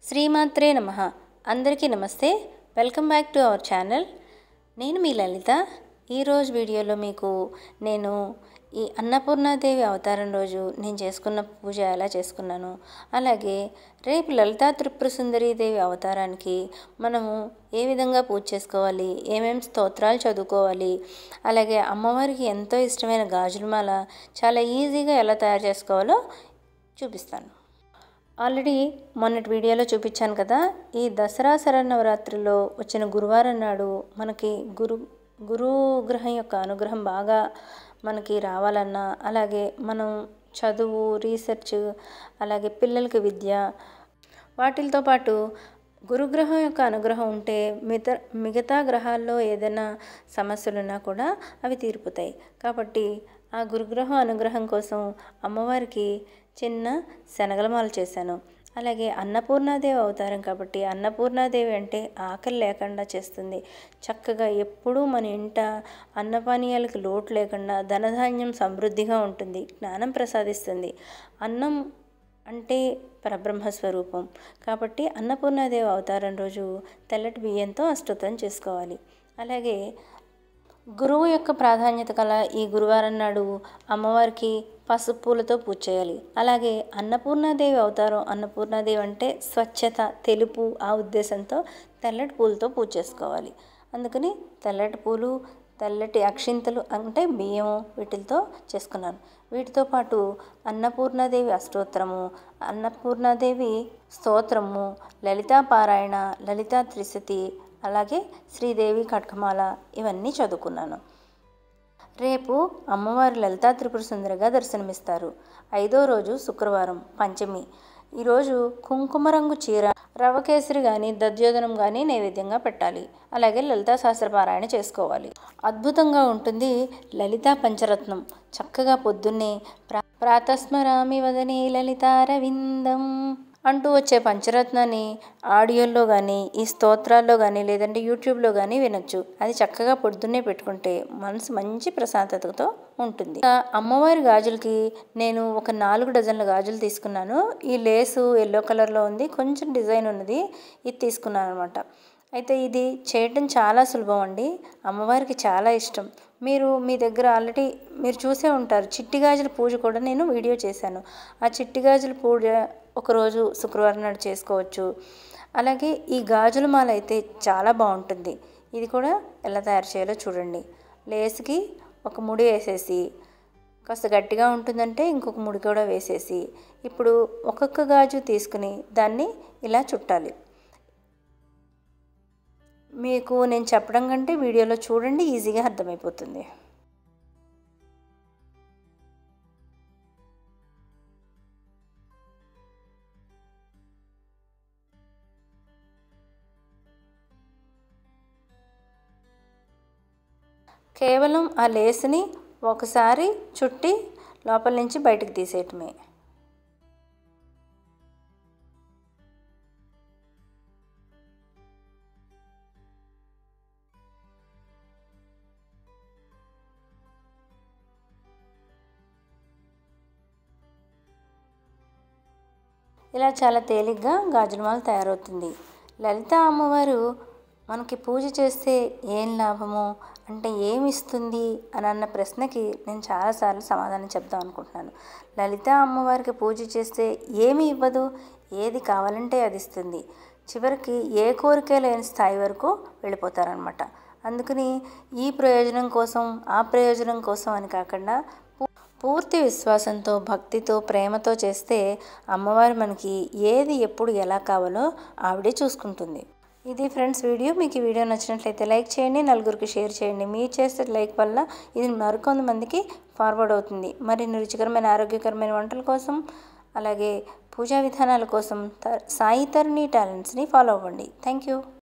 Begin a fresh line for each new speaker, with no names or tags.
శ్రీమాత్రే నమ అందరికీ నమస్తే welcome back to our channel నేను మీ లలిత ఈరోజు వీడియోలో మీకు నేను ఈ అన్నపూర్ణాదేవి అవతారం రోజు నేను చేసుకున్న పూజ ఎలా చేసుకున్నాను అలాగే రేపు లలితా త్రిపుర సుందరీదేవి అవతారానికి మనము ఏ విధంగా పూజ చేసుకోవాలి ఏమేమి స్తోత్రాలు చదువుకోవాలి అలాగే అమ్మవారికి ఎంతో ఇష్టమైన గాజులమాల చాలా ఈజీగా ఎలా తయారు చేసుకోవాలో చూపిస్తాను ఆల్రెడీ మొన్నటి వీడియోలో చూపించాను కదా ఈ దసరా శరన్నవరాత్రిలో వచ్చిన గురువారం నాడు మనకి గురు గురువు గ్రహం యొక్క అనుగ్రహం బాగా మనకి రావాలన్నా అలాగే మనం చదువు రీసెర్చ్ అలాగే పిల్లలకి విద్య వాటితో పాటు గురుగ్రహం యొక్క అనుగ్రహం ఉంటే మిగతా మిగతా గ్రహాల్లో ఏదైనా సమస్యలున్నా కూడా అవి తీరిపోతాయి కాబట్టి ఆ గురుగ్రహం అనుగ్రహం కోసం అమ్మవారికి చిన్న శనగలమాల చేశాను అలాగే అన్నపూర్ణాదేవి అవతారం కాబట్టి అన్నపూర్ణాదేవి అంటే ఆకలి లేకుండా చేస్తుంది చక్కగా ఎప్పుడూ మన ఇంట అన్నపానీయాలకు లోటు లేకుండా ధనధాన్యం సమృద్ధిగా ఉంటుంది జ్ఞానం ప్రసాదిస్తుంది అన్నం అంటే పరబ్రహ్మ స్వరూపం కాబట్టి అన్నపూర్ణాదేవి అవతారం రోజు తెల్లటి బియ్యంతో అష్టోత్తరం చేసుకోవాలి అలాగే గురువు యొక్క ప్రాధాన్యత గల ఈ గురువారం నాడు అమ్మవారికి పసుపు పూలతో పూజ చేయాలి అలాగే అన్నపూర్ణాదేవి అవతారం అన్నపూర్ణాదేవి అంటే స్వచ్ఛత తెలుపు ఆ ఉద్దేశంతో తెల్లటి పూలతో పూజ చేసుకోవాలి అందుకని తెల్లటి పూలు తెల్లటి అక్షింతలు అంటే బియ్యము వీటితో చేసుకున్నాను వీటితో పాటు అన్నపూర్ణాదేవి అష్టోత్తరము అన్నపూర్ణాదేవి స్తోత్రము లలితా పారాయణ లలితా త్రిశతి అలాగే శ్రీదేవి కట్కమాల ఇవన్నీ చదువుకున్నాను రేపు అమ్మవారు లలితా త్రిపుర సుందరిగా దర్శనమిస్తారు ఐదో రోజు శుక్రవారం పంచమి ఈరోజు కుంకుమ రంగు చీర రవ కేసరి కానీ దద్యోదనం కానీ నైవేద్యంగా పెట్టాలి అలాగే లలితా శాస్త్రపారాయణ చేసుకోవాలి అద్భుతంగా ఉంటుంది లలితా పంచరత్నం చక్కగా పొద్దున్నే ప్రా ప్రాతస్మరామి వదనే లలితారవిందం అంటూ వచ్చే పంచరత్నాన్ని ఆడియోల్లో కానీ ఈ స్తోత్రాల్లో కానీ లేదంటే యూట్యూబ్లో కానీ వినొచ్చు అది చక్కగా పొద్దున్నే పెట్టుకుంటే మనసు మంచి ప్రశాంతతతో ఉంటుంది అమ్మవారి గాజులకి నేను ఒక నాలుగు డజన్ల గాజులు తీసుకున్నాను ఈ లేసు ఎల్లో కలర్లో ఉంది కొంచెం డిజైన్ ఉన్నది ఇది తీసుకున్నాను అనమాట అయితే ఇది చేయటం చాలా సులభం అండి అమ్మవారికి చాలా ఇష్టం మీరు మీ దగ్గర ఆల్రెడీ మీరు చూసే ఉంటారు చిట్టి గాజుల పూజ కూడా నేను వీడియో చేశాను ఆ చిట్టి గాజుల పూజ ఒకరోజు శుక్రవారం నాడు చేసుకోవచ్చు అలాగే ఈ గాజుల మాల అయితే చాలా బాగుంటుంది ఇది కూడా ఎలా తయారు చేయాలో చూడండి లేస్కి ఒక ముడి వేసేసి కాస్త గట్టిగా ఉంటుందంటే ఇంకొక ముడి కూడా వేసేసి ఇప్పుడు ఒక్కొక్క గాజు తీసుకుని దాన్ని ఇలా చుట్టాలి మీకు నేను చెప్పడం కంటే వీడియోలో చూడండి ఈజీగా అర్థమైపోతుంది కేవలం ఆ లేస్ని ఒకసారి చుట్టి లోపల నుంచి బయటకు తీసేయటమే ఇలా చాలా తేలిగ్గా గాజులమాల తయారవుతుంది లలిత అమ్మవారు మనకి పూజ చేస్తే ఏం లాభము అంటే ఏమి ఇస్తుంది అని అన్న ప్రశ్నకి నేను చాలాసార్లు సమాధానం చెప్దాం అనుకుంటున్నాను లలిత అమ్మవారికి పూజ చేస్తే ఏమి ఇవ్వదు ఏది కావాలంటే అది ఇస్తుంది చివరికి ఏ కోరిక లేని స్థాయి వరకు వెళ్ళిపోతారనమాట అందుకని ఈ ప్రయోజనం కోసం ఆ ప్రయోజనం కోసం అని కాకుండా పూర్తి విశ్వాసంతో భక్తితో ప్రేమతో చేస్తే అమ్మవారు మనకి ఏది ఎప్పుడు ఎలా కావాలో ఆవిడే చూసుకుంటుంది ఇది ఫ్రెండ్స్ వీడియో మీకు ఈ వీడియో నచ్చినట్లయితే లైక్ చేయండి నలుగురికి షేర్ చేయండి మీరు చేసే లైక్ వల్ల ఇది మరికొంతమందికి ఫార్వర్డ్ అవుతుంది మరిన్ని రుచికరమైన ఆరోగ్యకరమైన వంటల కోసం అలాగే పూజా విధానాల కోసం సాయి తరుణి టాలెంట్స్ని ఫాలో అవ్వండి థ్యాంక్ యూ